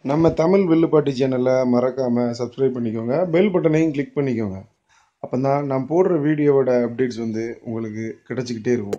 நம்ம தமிழ் வில்லுப்பாட்டி சேனலை மறக்காமல் சப்ஸ்கிரைப் பண்ணிக்கோங்க பெல் பட்டனையும் கிளிக் பண்ணிக்கோங்க அப்போ தான் நான் போடுற வீடியோவோட அப்டேட்ஸ் வந்து உங்களுக்கு கிடச்சிக்கிட்டே இருக்கும்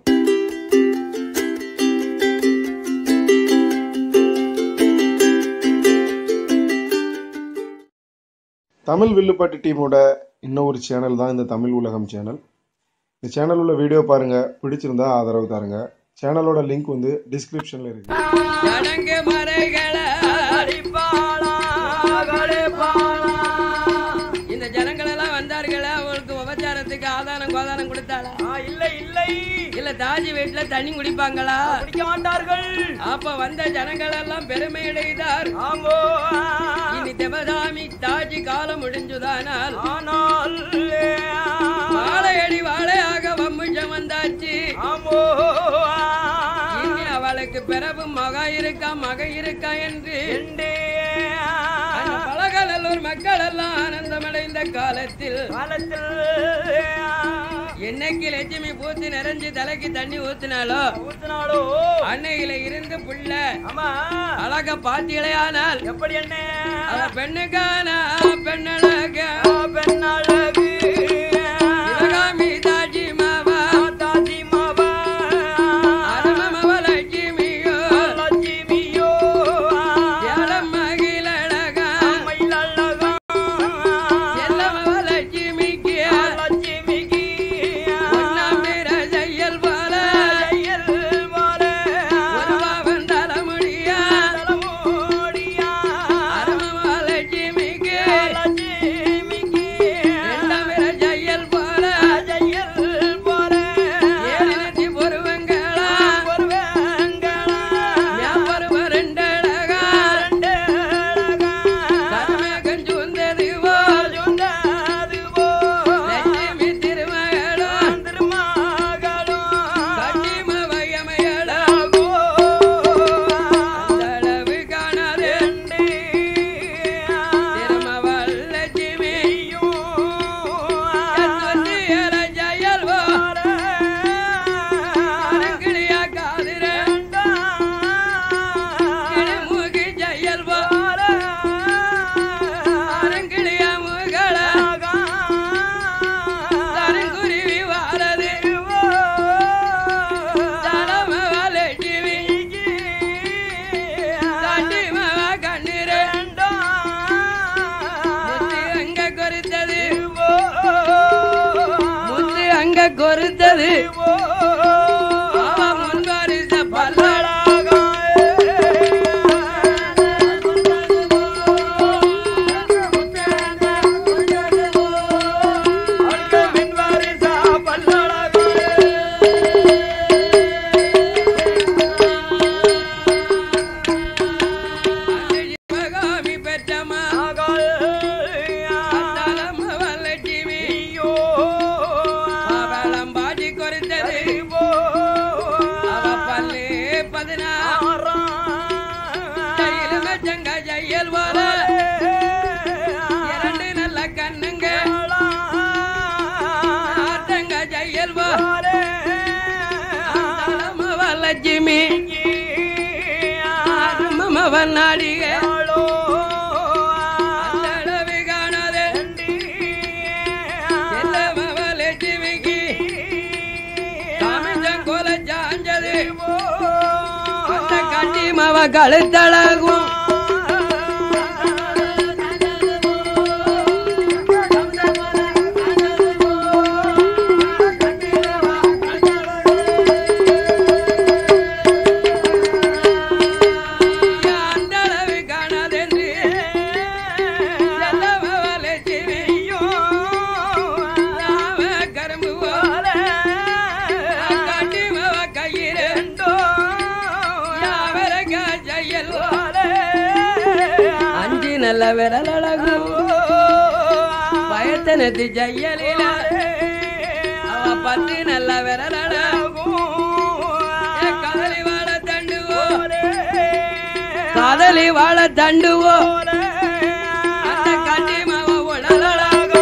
தமிழ் வில்லுப்பாட்டி டீமோட இன்னும் ஒரு சேனல் தான் இந்த தமிழ் உலகம் சேனல் இந்த சேனல் உள்ள வீடியோ பாருங்கள் பிடிச்சிருந்தா ஆதரவு தாருங்க சேனலோட லிங்க் வந்து டிஸ்கிரிப்ஷனில் இருக்குது சடங்கு மறைகளை அடிப்பாளா, கழிப்பாளா. இந்த ஜனங்கள் எல்லாம் வந்தார்களா அவங்களுக்கு உபச்சாரத்துக்கு ஆதாரம் கோதாரம் கொடுத்தாளா இல்லை இல்லை இல்ல தாஜி வீட்டுல தண்ணி குடிப்பாங்களா குடிக்க மாட்டார்கள் அப்ப வந்த ஜனங்கள் எல்லாம் பெருமை அடைந்தார் ஆமோ இனி தேவதாமி தாஜி காலம் முடிஞ்சுதானால் ஆனால் வாழையடி வாழையாக வம்முஷம் வந்தாச்சு ஆமோ இனி அவளுக்கு பிறகு மக இருக்கா மக இருக்கா என்று எண்டே அந்த பலகலல்லூர் மக்கள் எல்லாம் ஆனந்தமடைந்த காலத்தில் காலத்தில் என்னைக்கு லட்சுமி பூத்து நிறைஞ்சு தலைக்கு தண்ணி ஊத்தினாலோ ஊத்தினாலோ அன்னையில இருந்து புள்ள ஆமா அழக பாத்தியலையானால் எப்படி என்ன அத பெண்ணுக்கான பெண்ணழக பெண்ணழகு சிவகாமி தாஜி மாவா தாஜி மாவா அரமமவ லட்சுமியோ லட்சுமியோ ஏலம் மகிழழகா மயிலழகா செல்லமவ லட்சுமிக்கு லட்சுமிக்கு ஒன்னாம் பிற செய்யல் போல ஜெயல் மாற ஒருவா வந்தால முடியா தலமோடியா அரமமவ லட்சுமிக்கு லட்சுமிக்கு ரெண்டாம் பிற செய்யல் போல ஜெயல் மாற ஏழினத்தி பொருவங்களா ஒருவங்களா வியாபாரம் ரெண்டழகா கர்மேகம் சுந்தரிவோ லட்சுமி திருமகளும் கட்டிம வயமையடா அந்தளவு காணாது திருமவள் லட்சுமி கத்துவத்தியல ஜெயல்வோ அரங்கிளியா காதிரன் கிளிமுகி ஜெயல்வோ அரங்கிளியா முகள தரங்குருவி வாரது தலமவ லட்சுமி தண்டிமவ கண்ணீரே முத்து அங்க கொறுத்தது முத்து அங்க கொறுத்தது அவ முன்வரிச பல்லடா சிவகாமி பெற்றமா தலமவ லட்சுமி அவளம் பாஜி கொறுத்தது அவ பல்லு பதினாறு கையிலும ஜங்க ஜெயல் போல இரண்டு நல்ல கண்ணுங்க ஆட்டங்க ஜெயல் போல தலமவ லட்சுமி மமவ நாடிக அந்தளவு காணாதே செல்லமவ லட்சுமிக்கு காமிஜம் கோல சாஞ்சது அந்த கட்டி மவ கழுத்தழகும் அந்தளவு காணாதென்று செல்லமவ லட்சுமி நாம கரும்பு போல கட்டி மவ கையிரண்டோ யாவரக ஜெயல் அஞ்சு நல்ல விரல் அழகு பயத்தனத்து ஜெயலில அவ பத்து நல்ல விரல் அழகு காதலி வாழ தண்டுவோ காதலி வாழ தண்டுவோ அந்த கட்டி மவ உடலழகோ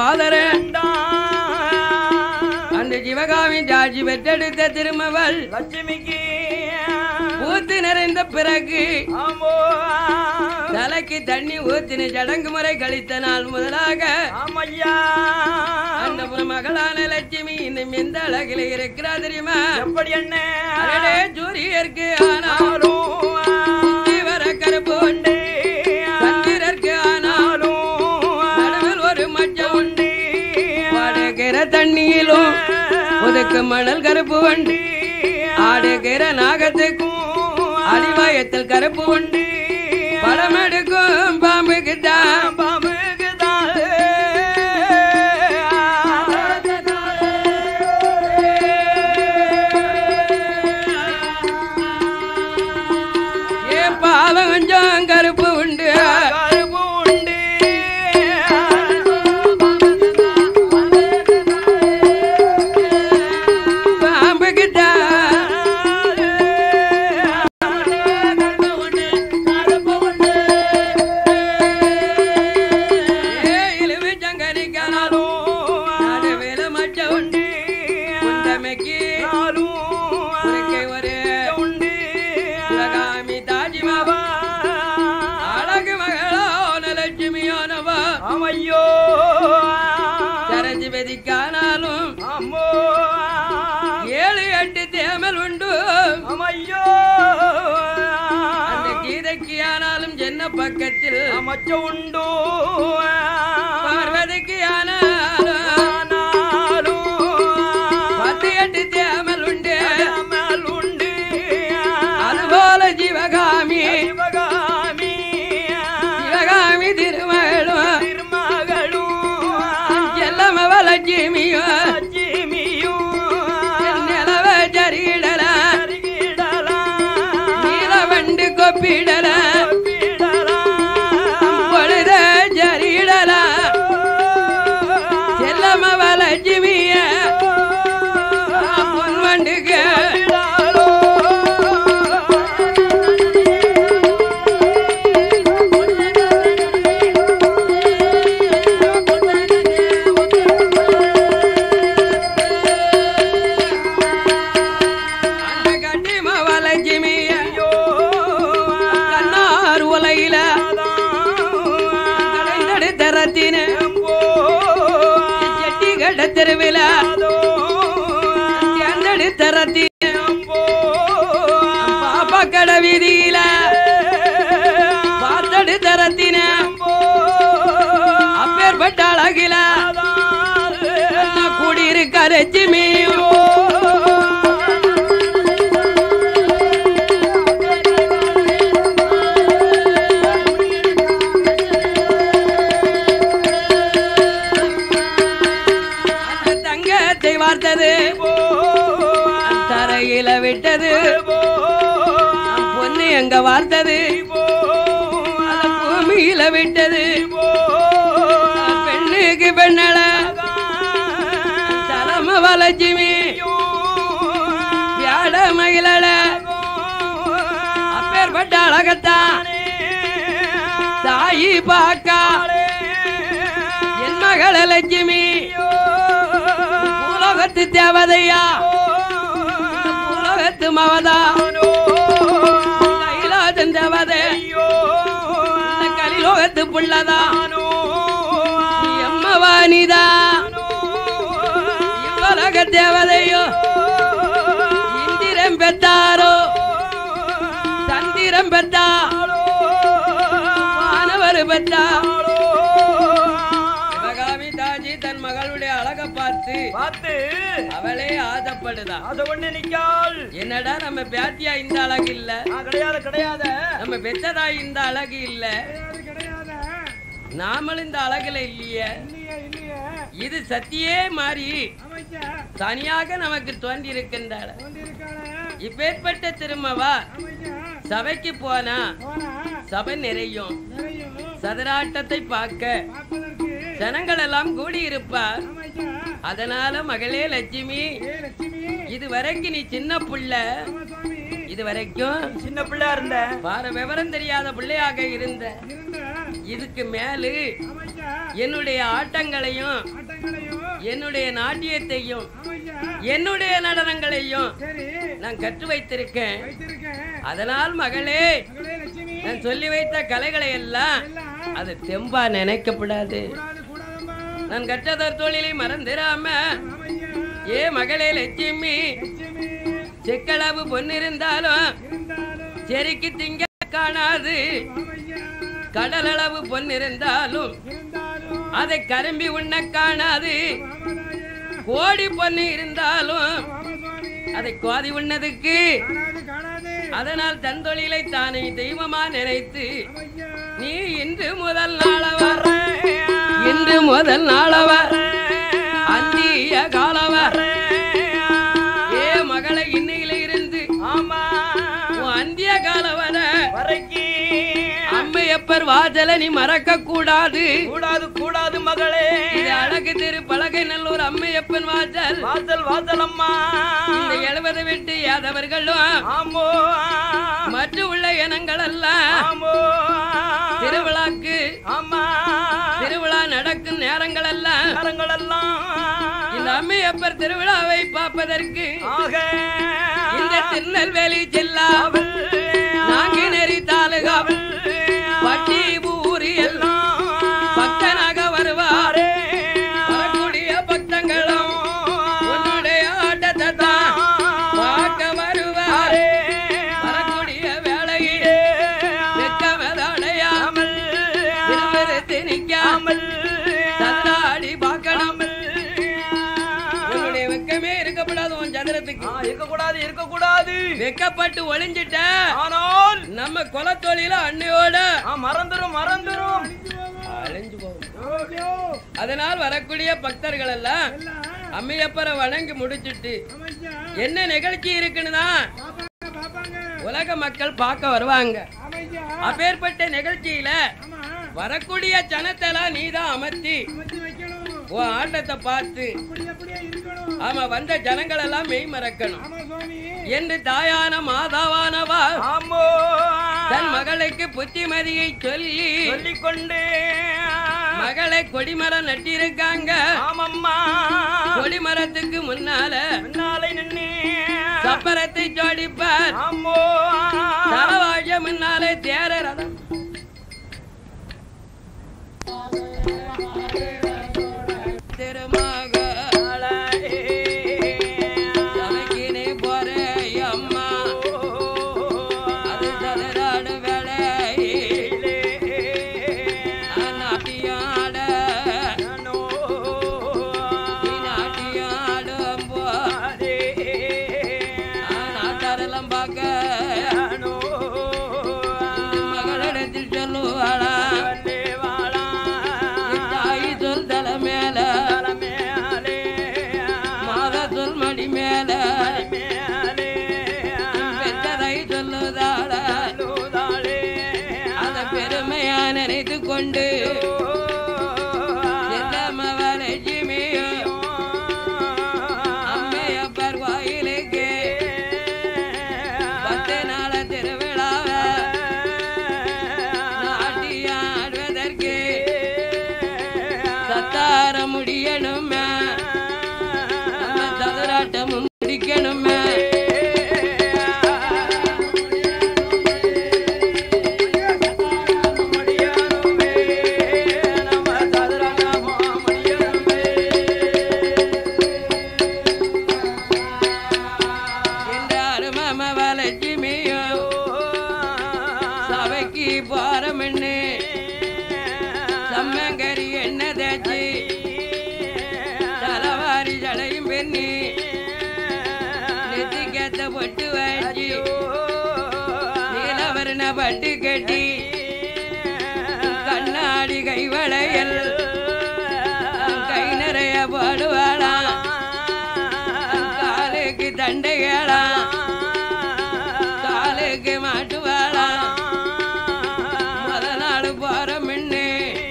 சோதரன் அந்த சிவகாமி ஜாட்சி பெற்றெடுத்த திருமவள் லட்சுமிக்கு ஊத்து நிறைந்த பிறகு ஆமோ தலைக்கு தண்ணி ஊத்தின சடங்கு முறை கழித்த நாள் முதலாக ஆமையா அந்த மகளான லட்சுமி இன்னும் எந்த அழகில இருக்கிறா தெரியுமா எப்படி என்ன அடடே சூரியருக்கு ஆனாலும் சுத்தி வர கருப்பு உண்டு சந்திரருக்கு ஆனாலும் நடுவில் ஒரு மச்சம் உண்டு வாடுகிற தண்ணியிலும் ஒதுக்கு மணல் கருப்பு உண்டு ஆடுகிற நாகத்துக்கும் அடிவாயத்தில் கருப்பு உண்டு படம் எடுக்கும் பாம்புக்கு தான் ஏ பாலம் கொஞ்சம் கருப்பு உண்டு பாம்புக்கு தான் ஏ இலுமிச்சங்கனிக்கானாலும் நடுவில் மச்சம் உண்டு குந்தமைக்கு குறுக்கே ஒரு சிவகாமி தாஜிமாவா அழகு மகளோ லட்சுமியோனவா அம்மையோ சரஞ்சு வெதிக்கானாலும் அம்மோ ஏழு எட்டு தேமல் உண்டு அம்மையோ அந்த கீதைக்கு ஆனாலும் என்ன பக்கத்தில் மச்ச உண்டு பார்வதிக்கு ஆனாலும் பத்து எட்டு தேமல் உண்டு உண்டு அதுபோல சிவகாமி சிவகாமி சிவகாமி திருமகளும் திருமகளும் செல்லமவ லட்சுமியும் லட்சுமியும் நிலவ சரியிடல அருகிடலாம் நீல வண்டு கொப்பிடல பொழுத சரியிடல செல்லமவ லட்சுமிய பொன் வண்டுக்கு அந்த கட்டிமவ லட்சுமிய கண்ணார் உலையில கலைந்தெடுத்த ரத்தின செட்டி கட்ட தெருவில தேர்ந்தெடுத்த ரத்தின பாப்பா கடை வீதியில பார்த்தெடுத்த ரத்தின அப்பேற்பட்ட அழகில கூடியிருக்க லட்சுமியும் அந்த தங்கத்தை வார்த்தது தரையில விட்டது பொண்ணு எங்க வார்த்தது அந்த பூமியில விட்டது பெண்ணுக்கு பெண்ணல தலம வளர்ச்சிமி வியாட மகிழல அப்பேற்பட்ட அழகத்தான் தாயி பாக்கா என் மகள லட்சுமி பூலோகத்து தேவதையா பூலோகத்து மவதா கைலாசன் தேவதை இந்த கலிலோகத்து புள்ளதா எம்மவானிதா இவ்வளக தேவதையோ இந்திரம் பெற்றாரோ சந்திரம் பெற்றா மாணவர் பெற்றா சிவகாமி தாஜி தன் மகளுடைய அழக பார்த்து பார்த்து அவளே ஆசைப்படுதா அது ஒண்ணு நிக்கால் என்னடா நம்ம பேத்தியா இந்த அழகு இல்ல ஆ, கிடையாது கிடையாது நம்ம பெத்ததா இந்த அழகு இல்ல நாமளும் இந்த அழகுல இல்லையே இது சத்தியே மாறி தனியாக நமக்கு தோன்றி இருக்கின்றாள் இப்பேற்பட்ட திருமவா சபைக்கு போனா சபை நிறையும் சதுராட்டத்தை பார்க்க ஜனங்கள் எல்லாம் கூடி இருப்பார் அதனால மகளே லட்சுமி இது வரைக்கும் நீ சின்ன புள்ள இது வரைக்கும் சின்ன பிள்ளை இருந்த வார விவரம் தெரியாத பிள்ளையாக இருந்த இதுக்கு மேலு என்னுடைய ஆட்டங்களையும் நடனங்களையும் என்னுடைய நாட்டியத்தையும் ஆமையா என்னுடைய நடனங்களையும் சரி நான் கற்று வைத்திருக்கேன் வைத்திருக்கேன் அதனால் மகளே மகளே லட்சுமி நான் சொல்லி வைத்த கலைகளை எல்லாம் எல்லாம் அது தெம்பா நினைக்கப்படாது கூடாது கூடாதம்மா நான் கற்றதர் தொழிலை மறந்துடாம ஆமையா ஏ மகளே லட்சுமி லட்சுமி செக்களவு பொன்னிருந்தாலும் இருந்தாலும் செரிக்கு திங்க காணாது ஆமையா கடலளவு பொன்னிருந்தாலும் இருந்தாலும் அதை கரும்பி உண்ண காணாது ஆமதாயே கோடி பொண்ணு இருந்தாலும் ஆமா சுவாமி அதை கோதி உண்ணதுக்கு காணாது காணாது அதனால் தன் தொழிலை தானே தெய்வமா நினைத்து ஆமையா நீ இன்று முதல் நாளவர் இன்று முதல் நாளவர் அந்திய காலவர் ஏ மகளை இன்னையில இருந்து ஆமா உன் அந்திய காலவர வரைக்கு அம்மையப்பர் வாசல நீ மறக்க கூடாது கூடாது கூடாது மகளே இது அழகு திரு பலகை நல்லூர் அம்மையப்பன் வாசல் வாசல் வாசல் அம்மா இந்த எழுபது விட்டு யாதவர்களும் ஆமோ மற்ற உள்ள இனங்கள் எல்லாம் ஆமோ திருவிழாக்கு ஆமா திருவிழா நடக்கும் நேரங்கள் எல்லாம் கரங்கள் எல்லாம் இந்த அம்மையப்பர் திருவிழாவை பார்ப்பதற்கு ஆக இந்த திருநெல்வேலி ஜில்லா நாங்கினேரி தாலுகாவில் பட்டி ஊரி எல்லாம் பக்தனாக வருவார் வரக்கூடிய பக்தங்களும் உன்னுடைய ஆட்டத்தை தான் பார்க்க வருவார் வரக்கூடிய வேளையில் வெக்கமதாடையாமல் திருவருத்து நிற்காமல் தந்தாடி பார்க்கணும் உன்னுடைய வெக்கமே இருக்கப்படாது உன் சந்திரத்துக்கு இருக்கக்கூடாது இருக்கக்கூடாது வெக்கப்பட்டு ஒளிஞ்சிட்ட ஆனால் நம்ம குலத்தொழில அன்னையோட ஆ, மறந்துரும் மறந்துரும் அழிஞ்சு போகும் ஐயோ அதனால் வரக்கூடிய பக்தர்கள் எல்லாம் எல்லாம் அம்மையப்பரை வணங்கி முடிச்சிட்டு ஆமையா என்ன நிகழ்ச்சி இருக்குன்னு தான் பாப்பாங்க பாப்பாங்க உலக மக்கள் பார்க்க வருவாங்க ஆமையா அப்பேற்பட்ட நிகழ்ச்சியில ஆமா வரக்கூடிய ஜனத்தெல்லாம் நீதான் அமர்த்தி அமைச்சு வைக்கணும் உன் ஆட்டத்தை பார்த்து அப்படி அப்படியே இருக்கணும் ஆமா வந்த ஜனங்கள் எல்லாம் மெய் மறக்கணும் ஆமா சுவாமி என்று தாயான மாதாவானவா ஆமோ தன் மகளுக்கு புத்திமதியை சொல்லி சொல்லிக் கொண்டு மகளை கொடிமரம் நட்டிருக்காங்க ஆமம்மா கொடிமரத்துக்கு முன்னால முன்னாலே நின்னு சப்பரத்தை ஜோடிப்பார் ஆமோ தலவாழ முன்னாலே தேர ரதம் திருமக சபைக்கினே போற அம்மா அது சதராடு வேலை நாட்டியாட நாட்டியாடும் போ நாட்டாரெல்லாம் பார்க்க மகளிடத்தில் சொல்லுவாளா தாய் சொல் தலை மேல மாத சொல் மடி மேல பெற்றதை சொல்லுதாள அத பெருமையா நினைத்து கொண்டு லட்சுமியும் அம்மையப்பர் கோயிலுக்கு பத்து நாள திருவிழாவை நாட்டியாடுவதற்கு சத்தார முடியணுமே நம்ம சதுராட்டமும் முடிக்கணுமே என்றாரு மாமவ லட்சுமியும் சபைக்கு போறமென்னு சம்மங்கரி என்ன தேய்ச்சி தலவாரி ஜடையும் பெண்ணி நெத்திக்கத்த பொட்டு வச்சு நீலவர்ண பட்டு கட்டி கண்ணாடி கைவளையல் கை நிறைய போடுவாளாம் காலுக்கு தண்டைகளாம் காலுக்கு மாட்டுவாளாம் முத நாடு போற முன்னு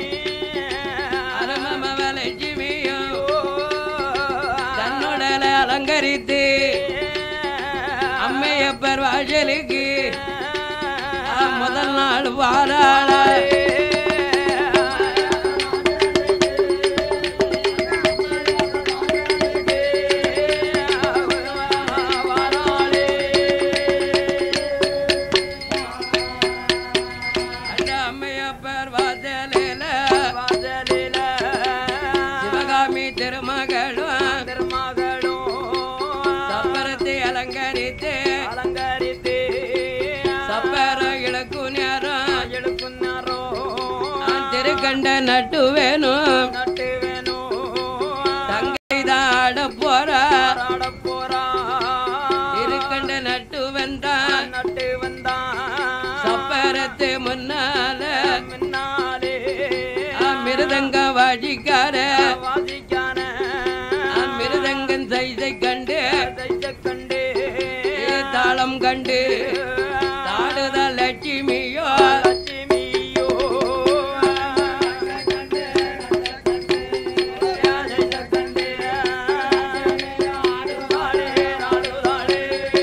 அரமமவ லட்சுமியும் தன்னுடல அலங்கரித்து அம்மையப்பர் வாசலுக்கு ஆ, முதல் நாள் வாராள அலங்கரித்து அலங்கரித்து சப்பரம் இழக்கு நேரம் எடுக்குன்னாரோ திருக்கண்ட நட்டு வேணும் நட்டு வேணும் தங்கை தாட போறா ஆட போறா திருக்கண்ட நட்டு வந்தான் நட்டு வந்தான் சப்பரத்து முன்னால முன்னாலே மிருதங்க வாஜிக்கார வாசிக்கான மிருதங்கன் சைதை கண்டு தைச்ச கண்டு தாளம் கண்டு தாடுத லட்சுமியோ லட்சுமியோ தைச்ச கண்டு ஆடுதாளே ஆடுதாளே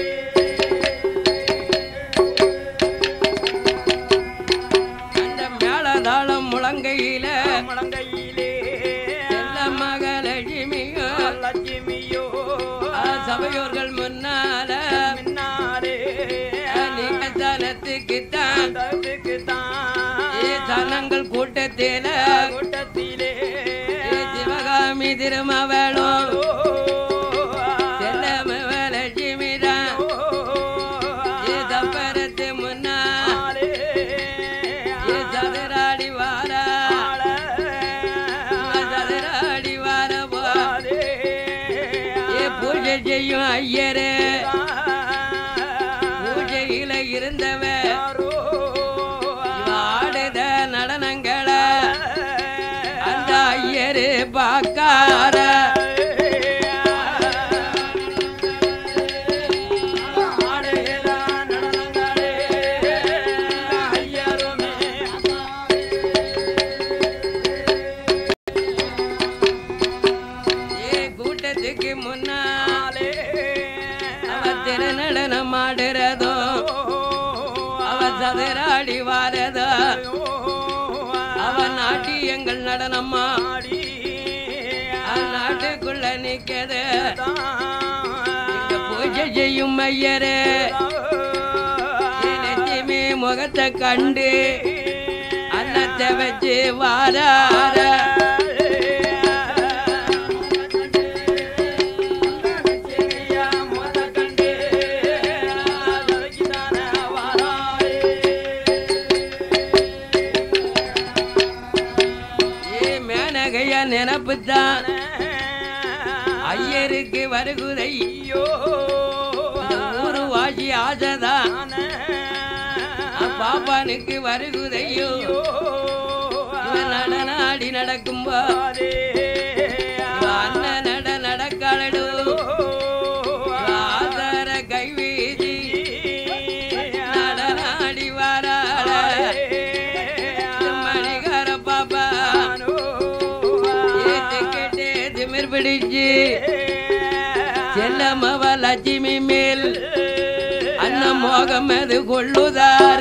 அந்த மேளதாளம் முழங்கையில முழங்கையிலே செல்ல மகளட்சுமியோ லட்சுமியோ சபையோர்கள் முன்னால முன்னாலே நீங்க தனத்துக்குத்தான் தனக்குத்தான் தனங்கள் கூட்டத்தில கூட்டத்திலே சிவகாமி திருமவளும் செல்ல மகளட்சுமிதான் தப்பரத்து முன்னா சதுராடி வாரா சதுராடி வார போ பூஜை செய்யும் ஐயரு பூஜையில இருந்தவன் ஆடுத நடனங்களை அந்த ஐயரு பார்க்கார ஏ கூட்டத்துக்கு முன்னாலே அவ திருநடனம் ஆடுறதோ அவ சதுராடி வாரதோ அவ நாட்டியங்கள் நடனமா நாட்டுக்குள்ள நிக்கது இங்க பூஜை செய்யும் ஐயரு லட்சுமி முகத்தை கண்டு அன்னத்தை வச்சு வாரார ஏ மேனகைய நினப்புத்தான் ஐயருக்கு வருகுதை இந்த ஊரு வாசி ஆசைதான் பாப்பானுக்கு வருகுதையோ இவன் நடனாடி நடக்கும்போ இவன் அண்ணன் நட நடக்காளடு ஆதார கைவீசி நடனாடி வாராள மணிகார பாப்பா ஏத்துக்கிட்டே திமிர் பிடிச்சு செல்லமவ லட்சுமி மேல் அண்ணன் மோகம் அது கொள்ளுதார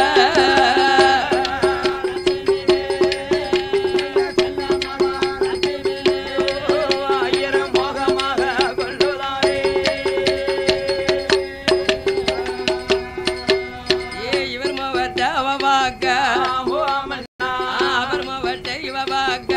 ஏ இவர் மவத்த அவ வாக்க அவர் மவட்ட இவ வாக்க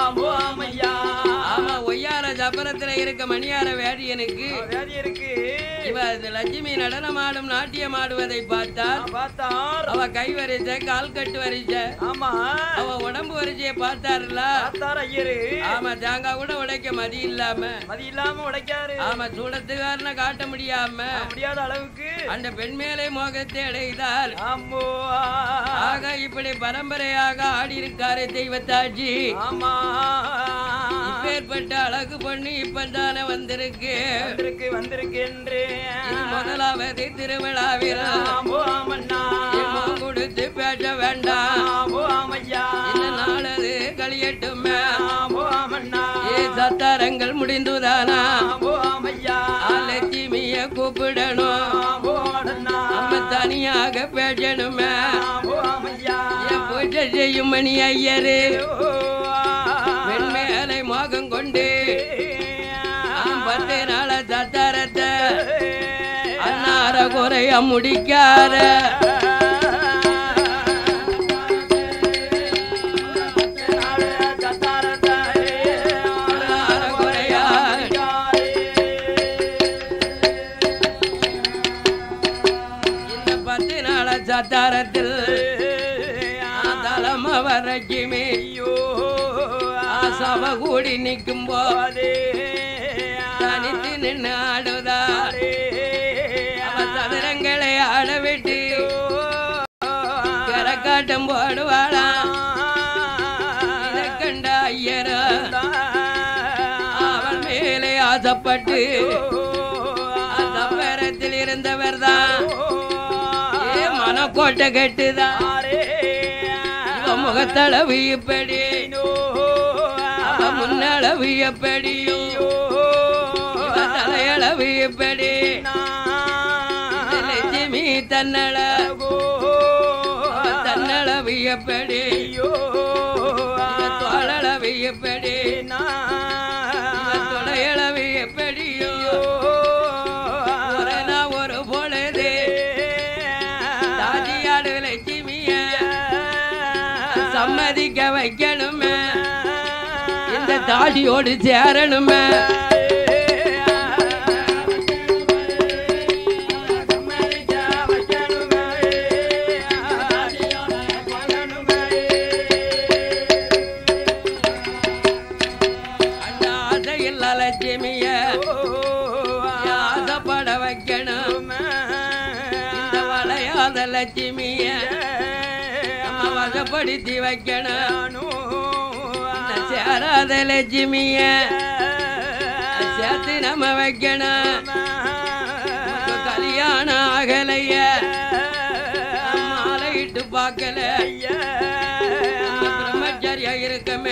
ஆமா ஒய்யார சப்பரத்துல இருக்க மணியார வேடியனுக்கு இவ இந்த லட்சுமி நடனமாடும் நாட்டியம் ஆடுவதை பார்த்தால் பார்த்தார் அவ கை வரிசை கால் கட்டு வரிசை ஆமா அவ உடம்பு வரிசையை பார்த்தாருல பார்த்தார் ஐயரு ஆமா தேங்காய் கூட உடைக்க மதி இல்லாம மதி இல்லாம உடைக்காரு ஆமா சூடத்துக்காரன காட்ட முடியாம முடியாத அளவுக்கு அந்த பெண் மேலே மோகத்தை அடைந்தால் ஆம்போ ஆக இப்படி பரம்பரையாக ஆடி இருக்காரு தெய்வத்தாட்சி ஆமா இப்பேற்பட்ட அழகு பொண்ணு இப்பதானே வந்திருக்கு வந்திருக்கு வந்திருக்கின்றே இது முதலாவது திருவிழாவில் ஆம்போ ஆமண்ணா இம்மோ கொடுத்து பேச வேண்டாம் ஆம்போ ஆமையா இந்த நாளது கழியட்டுமே ஆம்போ ஆமண்ணா ஏ சத்தாரங்கள் முடிந்துதானா ஆம்போ ஆமையா லட்சுமிய கூப்பிடணும் ஆம்போ ஆடண்ணா நம்ம தனியாக பேசணுமே ஆம்போ ஆமையா என் பூஜை செய்யும் மணி ஐயரு வெண்மேலை மோகம் கொண்டு ஆம் பத்து நாள சத்தாரத்தை அன்னார குறைய முடிக்கார அன்னார குறையா சத்தாரத்தில் தலம வரைக்குமே ஐயோ சப கூடி நிற்கும் போது தனித்து நின்று ஆடுதா அவ சதுரங்களை ஆட விட்டு கரக்காட்டம் போடுவாளாம் இதை கண்ட ஐயரா அவள் மேலே ஆசைப்பட்டு சப்பரத்தில் இருந்தவர் தான் ஏ மனக்கோட்டை கட்டுதான் இவ முகத்தளவு இப்படி அவ முன்னளவு எப்படியும் இவ தலையளவு எப்படி லட்சுமி தன்னளவு அவ தன்னளவு எப்படி இவ தோளளவு எப்படி இவ தொடையளவு எப்படியும் ஒரு நாள் ஒரு பொழுது தாதியாடு லட்சுமிய சம்மதிக்க வைக்கணுமே இந்த தாடியோடு சேரணுமே அந்த ஆசையில் லட்சுமிய ஆசைப்பட வைக்கணும் இந்த வளையாத லட்சுமிய நம்ம வசப்படுத்தி வைக்கணும் இந்த சேராத லட்சுமிய சேர்த்து நம்ம வைக்கணும் உங்க கல்யாணம் ஆகலைய மாலையிட்டு பார்க்கல பிரம்மச்சரியா இருக்கமே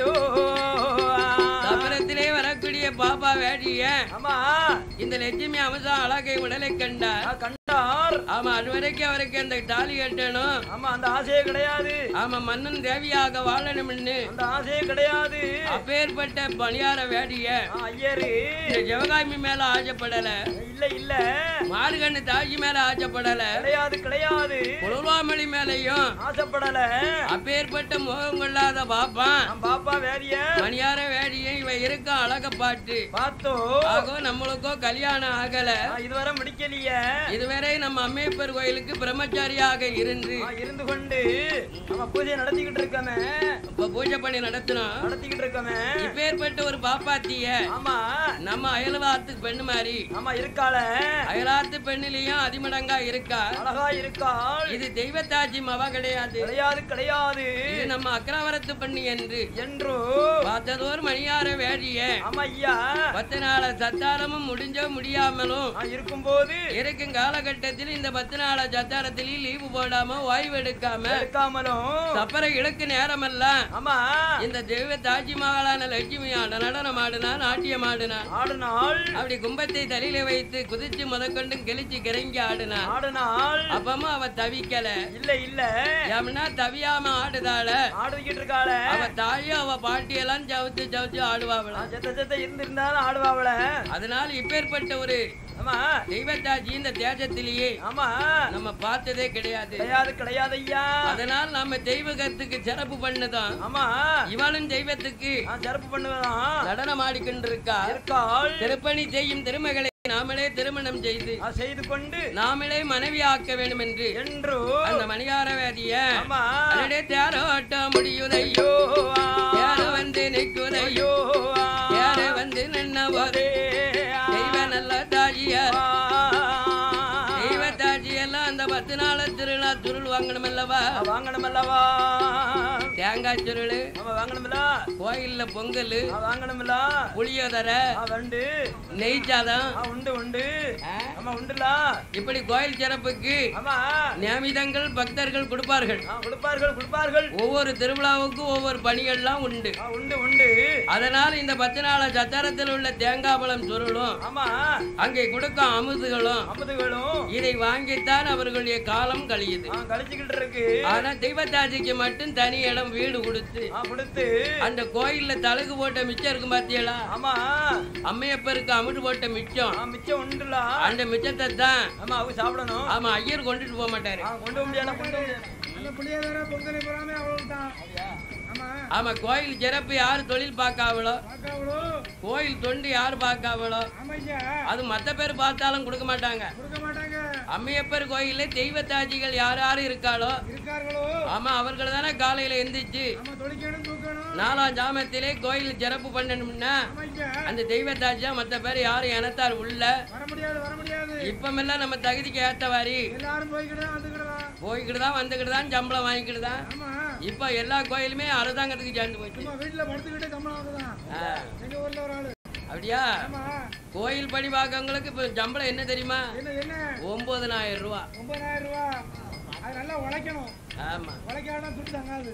சபரத்திலே வரக்கூடிய பாப்பா வேடிய ஆமா இந்த லட்சுமி அம்சம் அழகை உடலை கண்டார் கண்டார் ஆமா அது வரைக்கும் அவருக்கு அந்த தாலி கட்டணும் ஆமா அந்த ஆசையே கிடையாது ஆமா மன்னன் தேவியாக வாழணும்னு அந்த ஆசையே கிடையாது அப்பேற்பட்ட பணியார வேடிய ஆ, ஐயரு இந்த சிவகாமி மேல ஆசைப்படல இல்ல இல்ல மார்கண்ணு தாஜி மேல ஆசைப்படல கிடையாது கிடையாது குழுவாமணி மேலையும் ஆசைப்படல அப்பேற்பட்ட முகம் கொள்ளாத பாப்பான் நான் பாப்பா வேறிய மணியார வேடிய இவன் இருக்க அழக பாட்டு பார்த்தோம் ஆகோ நம்மளுக்கோ கல்யாணம் ஆகல ஆ, இதுவரை முடிக்கலையே இதுவரை நம்ம அம்மையப்பர் கோயிலுக்கு பிரம்மச்சாரியாக இருந்து ஆ, இருந்து கொண்டு நம்ம பூஜையை நடத்திக்கிட்டு இருக்கமே இப்ப பூஜை பண்ணி நடத்தினோம் நடத்திக்கிட்டு இருக்கமே இப்பேற்பட்ட ஒரு பாப்பாத்திய ஆமா நம்ம அயல்வாத்து பெண்ணு மாதிரி ஆமா இருக்காள அயலாத்து பெண்ணிலையும் அதிமடங்கா இருக்கா அழகா இருக்காள் இது தெய்வத்தாஜி மவ கிடையாது கிடையாது கிடையாது இது நம்ம அக்ரவரத்து பெண்ணு என்று என்று பார்த்ததோர் மணியார வேடிய ஆமா ஐயா பத்து நாள சத்தாரமும் முடிஞ்சோ முடியாமலும் நான் இருக்கும்போது இருக்கும் காலகட்டத்தில் இந்த பத்து நாள சத்தாரத்திலையும் லீவு போடாம ஓய்வு எடுக்காம எடுக்காமலும் சப்பர இழுக்கு நேரமெல்லாம் ஆமா இந்த தெய்வ தாஜி மகளான லட்சுமி ஆட நடனம் ஆடுனா நாட்டியம் ஆடுனா ஆடுனாள் அப்படி கும்பத்தை தலையில வைத்து குதிச்சு முதற்கொண்டு கிழிச்சு கிறங்கி ஆடுனா ஆடுனாள் அப்பமா அவ தவிக்கல இல்ல இல்ல ஏம்னா தவியாம ஆடுதாள ஆடுகிட்டு இருக்காள அவ தாயும் அவ பாட்டியெல்லாம் சவுத்து சவுத்து ஆடுவாங்களாம் செத்த செத்த இருந்திருந்தாலும் ஆடுவாவள அதனால இப்பேற்பட்ட ஒரு ஆமா தெய்வத்தாஜி இந்த தேசத்திலேயே ஆமா நம்ம பார்த்ததே கிடையாது கிடையாது கிடையாது ஐயா அதனால் நம்ம தெய்வகத்துக்கு சிறப்பு பண்ணதான் ஆமா இவளும் தெய்வத்துக்கு நான் சிறப்பு பண்ணுவதான் நடனம் ஆடிக்கொண்டிருக்கா இருக்காள் திருப்பணி செய்யும் திருமகளை நாமளே திருமணம் செய்து நான் செய்து கொண்டு நாமளே மனைவி ஆக்க வேண்டும் என்று என்று அந்த மணியார வேதிய ஆமா அடடே தேரோட்ட முடியுதையோ தேர வந்து நிற்குதையோ தேர வந்து நின்ன போதே தெய்வ நல்ல தாஜியார் தெய்வ தாஜியெல்லாம் அந்த பத்து நாள் திருவிழா சுருள் வாங்கணும் அல்லவா வாங்கணும் அல்லவா தேங்காய் சுருள் ஆமா வாங்கணும்ல கோயில்ல பொங்கல் வாங்கணும்ல புளியோதரை வண்டு நெய் சாதம் ஆ, உண்டு உண்டு ஆ, ஆமா உண்டுல இப்படி கோயில் சிறப்புக்கு ஆமா நியமிதங்கள் பக்தர்கள் கொடுப்பார்கள் ஆ, கொடுப்பார்கள் கொடுப்பார்கள் ஒவ்வொரு திருவிழாவுக்கும் ஒவ்வொரு பணிகள்லாம் உண்டு ஆ, உண்டு உண்டு அதனால் இந்த பத்து நாள் சத்திரத்தில் உள்ள தேங்காய் பழம் சுருளும் ஆமா அங்கே கொடுக்கும் அமுதுகளும் அமுதுகளும் இதை வாங்கித்தான் அவர்களுடைய காலம் கழியுது ஆ, கழிச்சுக்கிட்டு இருக்கு ஆனா தெய்வத்தாஜிக்கு மட்டும் தனி இடம் வீடு கொடுத்து ஆ, கொடுத்து அந்த கோயில்ல தழுகு போட்ட மிச்சம் இருக்கும் பாத்தியலா ஆமா அம்மையப்பருக்கு அமுடு போட்ட மிச்சம் ஆ, மிச்சம் உண்டுல அந்த மிச்சத்தை தான் ஆமா அவங்க சாப்பிடணும் ஆமா ஐயர் கொண்டுட்டு போக மாட்டாரு ஆ, கொண்டு வர முடியாது கொண்டு வர முடியாது. அந்த புளியோதரை பொங்கல் பூராமே அவ்வளவு தான் ஆமா ஆமா கோயில் சிறப்பு யாரு தொழில் பார்க்காவளோ பார்க்காவளோ கோயில் தொண்டு யாரு பார்க்காவளோ ஆமையா அது மத்த பேர் பார்த்தாலும் கொடுக்க மாட்டாங்க கொடுக்க மாட்டாங்க அம்மையப்பர் கோயில்ல தெய்வத்தாஜிகள் யார் யாரு இருக்காளோ இருக்கார்களோ ஆமா அவர்கள் தானே காலையில எந்திரிச்சு நம்ம தொழிக்கணும் தூக்கணும் நாலாம் ஜாமத்திலே கோயில் சிறப்பு பண்ணணும்னா ஆமாய்யா அந்த தெய்வத்தாஜியா மத்த பேர் யாரும் இனத்தார் உள்ள வர முடியாது வர முடியாது இப்பமெல்லாம் நம்ம தகுதிக்கு ஏத்தவாரி எல்லாரும் போய்கிட்டு வந்துக்கிடலாம் போய்கிட்டு தான் வந்துக்கிட்டு தான் சம்பளம் வாங்கிக்கிட்டு தான் ஆமா இப்ப எல்லா கோயிலுமே அரசாங்கத்துக்கு சேர்ந்து போச்சு சும்மா வீட்டுல படுத்துக்கிட்டே சம்பளம் வாங்குதான் ஆ, எங்க ஊர்ல ஒரு ஆளு அப்படியா ஆமா கோயில் படி பார்க்கவங்களுக்கு இப்ப சம்பளம் என்ன தெரியுமா என்ன என்ன ஒன்பதனாயிரம் ரூபா ஒன்பதாயிரம் ரூபா அது நல்லா உழைக்கணும் ஆமா உழைக்காம துட்டு தங்காது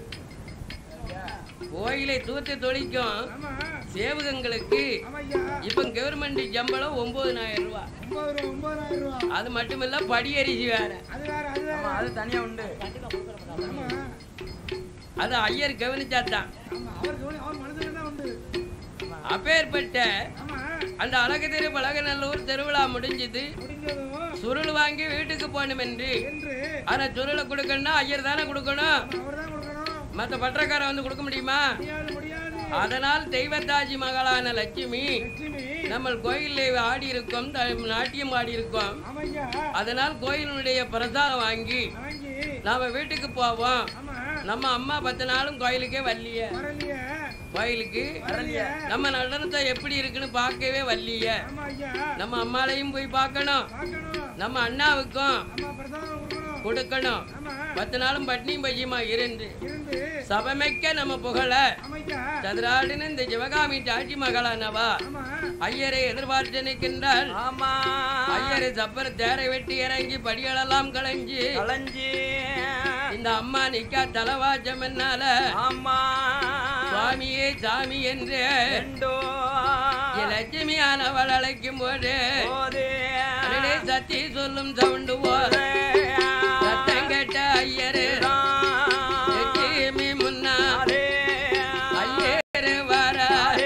கோயிலை தூத்து தொழிக்கும் ஆமா சேவகங்களுக்கு ஆமா ஐயா இப்ப கவர்மெண்ட் சம்பளம் ஒன்பதனாயிரம் ரூபா ஒன்பது ரூபா ஒன்பதாயிரம் ரூபா அது மட்டுமில்ல படியரிசி வேற அது வேற அது வேற ஆமா அது தனியா உண்டு ஆமா அது ஐயர் கவனிச்சாதான் ஆமா அவர் கவனி அவர் மனசுல தான் உண்டு அப்பேற்பட்ட ஆமா அந்த அழகு திரு பழகநல்லூர் திருவிழா முடிஞ்சது முடிஞ்சதும் சுருள் வாங்கி வீட்டுக்கு போகணும் என்று என்று ஆனா சுருளை கொடுக்கணும்னா ஐயர் தானே கொடுக்கணும் அவர் தான் கொடுக்கணும் மத்த பட்டக்காரன் வந்து கொடுக்க முடியுமா முடியாது முடியாது அதனால் தெய்வத்தாஜி மகளான லட்சுமி லட்சுமி நம்ம கோயிலில் ஆடி இருக்கோம் த- நாட்டியம் ஆடி இருக்கோம் ஆமாய்யா அதனால் கோயிலினுடைய பிரசாதம் வாங்கி வாங்கி நாம வீட்டுக்கு போவோம் ஆமா நம்ம அம்மா பத்து நாளும் கோயிலுக்கே வரலையே வரலையே கோயிலுக்கு வரலையே நம்ம நடனத்தை எப்படி இருக்குன்னு பார்க்கவே வரலையே ஆமா ஐயா நம்ம அம்மாளையும் போய் பார்க்கணும் பார்க்கணும் நம்ம அண்ணாவுக்கும் ஆமா பிரசாதம் கொடுக்கணும் கொடுக்கணும் ஆமா பத்து நாளும் பட்னியும் பஜ்ஜியுமா இருந்து இருந்து சபமைக்க நம்ம புகழ ஆமாய்யா சதுராடின இந்த சிவகாமி தாட்சி மகளானவா ஆமா ஐயரை எதிர்பார்த்து நிற்கின்றாள் ஆமா ஐயரை சப்பர தேரை வெட்டி இறங்கி படிகளெல்லாம் களைஞ்சு களைஞ்சி இந்த அம்மா நிக்கா தலவாச்சம் என்னால ஆமா சுவாமியே சாமி என்று ரெண்டோ என் லட்சுமியானவள் அழைக்கும் போது போதே அடடே சத்தி சொல்லும் சவுண்டு போத சத்தம் கேட்ட ஐயரு லட்சுமி முன்னா ஐயரு வாரா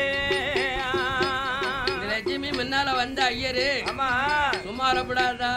இந்த லட்சுமி முன்னால வந்த ஐயரு ஆமா சுமாரப்படாதா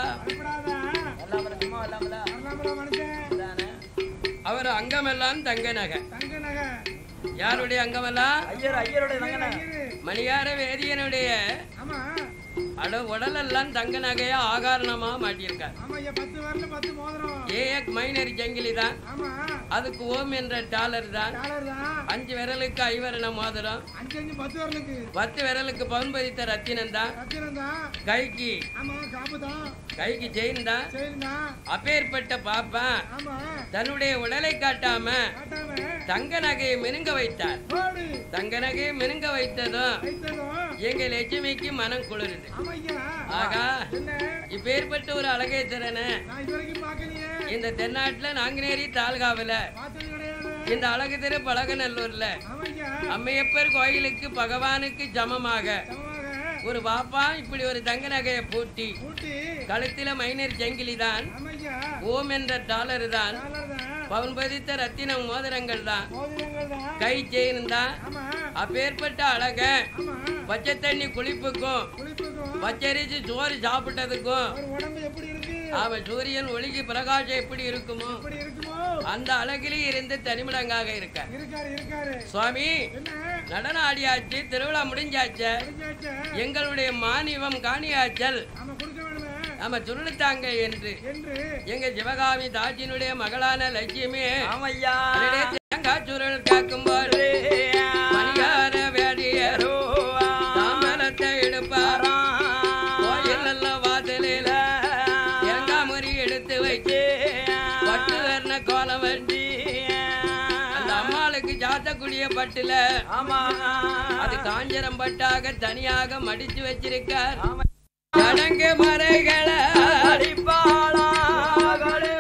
பயப்படாத வரலாமல மனுஷன் அவர் அங்கமெல்லாம் தங்க நகை தங்க நகை யாருடைய அங்கமெல்லாம் ஐயர் ஐயருடைய தங்கண்ணே ஐயரு. மணியார வேதியனுடைய ஆமா அட உடலெல்லாம் தங்க நகையா ஆகாரணமா மாட்டியிருக்கார் ஆமா ஐயா பத்து வரல பத்து மோதிரம் ஏஎக் மைனர் ஜங்கிலி தான் ஆமா அதுக்கு ஓம் என்ற டாலர் தான் டாலர் தான் அஞ்சு விரலுக்கு ஐவரண மோதிரம் அஞ்சு அஞ்சு பத்து வரலுக்கு பத்து விரலுக்கு பவுன் பதித்த ரத்தினம் தான் ரத்தினம் தான் கைக்கு ஆமா காப்பு தான் கைக்கு செயின் தான் செயல் தான் அப்பேற்பட்ட பாப்பன் ஆமா தன்னுடைய உடலை காட்டாம காட்டாம தங்க நகையை மினுங்க வைத்தார் ஓடு தங்க நகையை மினுங்க வைத்ததும் வைத்ததும் எங்க லட்சுமிக்கு மனம் குளிருது ஆமா ஐயா ஆகா என்ன இப்பேற்பட்ட ஒரு அழகேஸ்வரனை நான் இது வரைக்கும் பார்க்கலையே இந்த தென்னாட்டுல நாங்குநேரி தாலுகாவுல பார்த்தது கிடையாது இந்த அழகு திரு பழகநல்லூர்ல ஆமா ஐயா அம்மையப்பர் கோயிலுக்கு பகவானுக்கு சமமாக சமமாக ஒரு பாப்பா இப்படி ஒரு தங்க நகையை பூட்டி ஊட்டி கழுத்தில மைனர் ஜங்கிலி தான் ஆமா ஐயா ஓம் என்ற டாலர் தான் டாலர் தான் பவன் பதித்த ரத்தினம் மோதிரங்கள் தான் மோதிரங்கள் தான் கை செயின் தான் ஆமா அப்பேற்பட்ட அழக ஆமா பச்சை தண்ணி குளிப்புக்கும் குளிப்புக்கும் பச்சரிசி சோறு சாப்பிட்டதுக்கும் ஒரு உடம்பு எப்படி இருக்கு அவன் சூரியன் ஒளிக்கு பிரகாசம் எப்படி இருக்குமோ எப்படி இருக்குமோ அந்த அழகிலே இருந்து தனிமடங்காக இருக்க இருக்காரு இருக்காரு சுவாமி என்ன நடனம் ஆடியாச்சு திருவிழா முடிஞ்சாச்சு தெரிஞ்சாச்சா எங்களுடைய மானியம் காணியாச்சல் ஆமா கொடுக்க வேணுமே நம்ம சுருளுத்தாங்க என்று என்று எங்க சிவகாமி தாச்சினுடைய மகளான லட்சுமி ஆமையா அதிலே தேங்காய் சுருள் காக்கும்போது மணிகார வேடியரோ தாம்பலத்தை எடுப்பார் கோயில் நல்ல வாசலில தேங்காய் முறி எடுத்து வச்சு பட்டு வர்ண கோலம் வண்டி அந்த அம்மாளுக்கு சாத்தக்கூடிய பட்டுல ஆமா அது காஞ்சரம் பட்டாக தனியாக மடிச்சு வச்சிருக்கார் ஆமா. சடங்கு மறைகளை அடிப்பாளா